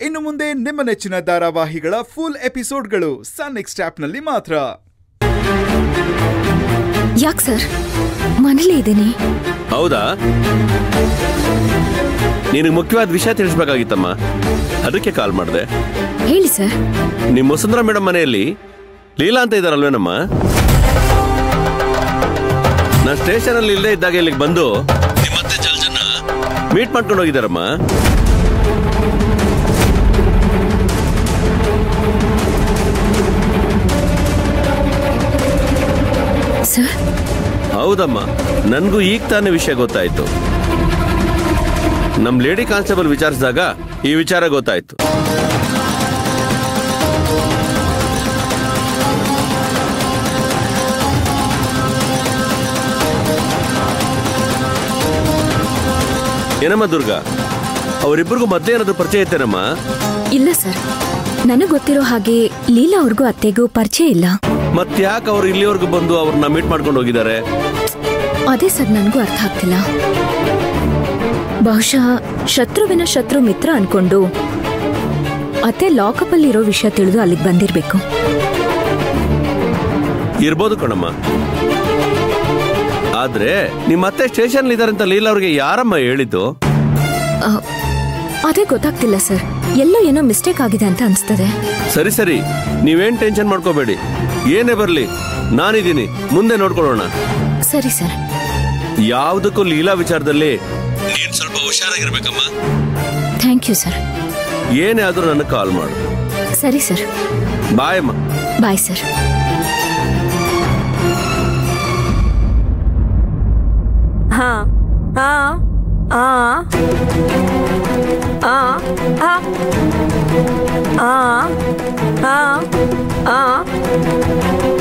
ಇನ್ನು ಮುಂದೆ ನಿಮ್ಮ ನೆಚ್ಚಿನ ಧಾರಾವಾಹಿಗಳ ಫುಲ್ ಎಪಿಸೋಡ್ಗಳು ಸನ್ ನೆಕ್ಸ್ಟ್ ಆಪ್ನಲ್ಲಿ ಮಾತ್ರ ಯಾಕೆ ಸರ್ ಮನೇಲೇ ಇದ್ದೀನಿ ಹೌದಾ ನಿನಗೆ ಮುಖ್ಯವಾದ ವಿಷಯ ತಿಳಿಸ್ಬೇಕಾಗಿತ್ತಮ್ಮ ಅದಕ್ಕೆ ಕಾಲ್ ಮಾಡಿದೆ ಹೇಳಿ ಸರ್ ನಿಮ್ಮ ವಸುಂಧರಾ ಮೇಡಮ್ ಮನೆಯಲ್ಲಿ ಲೀಲಾ ಅಂತ ಇದ್ದಾರಲ್ವೇನಮ್ಮ ನಾನು ಸ್ಟೇಷನ್ ಅಲ್ಲಿ ಇಲ್ಲದೆ ಇದ್ದಾಗ ಇಲ್ಲಿಗೆ ಬಂದು ನಿಮ್ಮತ್ತೆ ಜಲ್ಜನ್ನ ಮೀಟ್ ಮಾಡ್ಕೊಂಡು ಹೋಗಿದ್ದಾರಮ್ಮ ಸರ್ ಹೌದಮ್ಮ ನನಗೂ ಈಗ ತಾನೇ ವಿಷಯ ಗೊತ್ತಾಯ್ತು ನಮ್ ಲೇಡಿ ಕಾನ್ಸ್ಟೇಬಲ್ ವಿಚಾರಿಸಿದಾಗ ಈ ವಿಚಾರ ಗೊತ್ತಾಯ್ತು ಏನಮ್ಮ ದುರ್ಗಾ ಅವರಿಬ್ಬರಿಗೂ ಮೊದ್ಲೇ ಏನಾದ್ರು ಪರಿಚಯ ಐತೇನಮ್ಮ ಇಲ್ಲ ಸರ್ ನನಗೆ ಗೊತ್ತಿರೋ ಹಾಗೆ ಲೀಲಾ ಅವ್ರಿಗೂ ಅತ್ತೆಗೂ ಪರಿಚಯ ಇಲ್ಲ ಮತ್ತ್ಯಾಕೆ ಅವ್ರು ಇಲ್ಲಿವರೆಗೂ ಬಂದು ಅವ್ರನ್ನ ಮೀಟ್ ಮಾಡ್ಕೊಂಡು ಹೋಗಿದ್ದಾರೆ ಅದೇ ಸರ್ ನನಗೂ ಅರ್ಥ ಆಗ್ತಿಲ್ಲ ಬಹುಶಃ ಶತ್ರುವಿನ ಶತ್ರು ಮಿತ್ರ ಅನ್ಕೊಂಡು ಅತ್ತೆ ಲಾಕಪ್ ಅಲ್ಲಿ ಇರೋ ವಿಷಯ ತಿಳಿದು ಅಲ್ಲಿಗೆ ಬಂದಿರ್ಬೇಕು ಇರ್ಬೋದು ಕಣಮ್ಮ ಆದ್ರೆ ನಿಮ್ಮ ಅತ್ತೆ ಸ್ಟೇಷನ್ ಇದಾರೆ ಅಂತ ಲೀಲಾ ಅವ್ರಿಗೆ ಯಾರಮ್ಮ ಹೇಳಿದ್ದು ಆ, ಅದೇ ಗೊತ್ತಾಗ್ತಿಲ್ಲ ಸರ್ ಎಲ್ಲೋ ಏನೋ ಮಿಸ್ಟೇಕ್ ಆಗಿದೆ ಅಂತ ಅನ್ಸ್ತದೆ ಸರಿ ಸರಿ ನೀವೇನ್ ಟೆನ್ಷನ್ ಮಾಡ್ಕೋಬೇಡಿ ಏನೇ ಬರ್ಲಿ ನಾನಿದ್ದೀನಿ ಮುಂದೆ ನೋಡ್ಕೊಳ್ಳೋಣ ಸರಿ ಸರ್ ಯಾವುದಕ್ಕೂ ಲೀಲಾ ವಿಚಾರದಲ್ಲಿ ನೀನ್ ಸ್ವಲ್ಪ ಹುಷಾರಾಗಿರ್ಬೇಕಮ್ಮ ಥ್ಯಾಂಕ್ ಯು ಸರ್ ಏನೇ ಆದ್ರೂ ನನಗೆ ಕಾಲ್ ಮಾಡು ಸರಿ ಸರ್ ಬಾಯ್ ಅಮ್ಮ ಬಾಯ್ ಸರ್ ಹಾ ಹಾ ಆ ಆ ಆ ಆ ಆ ಆ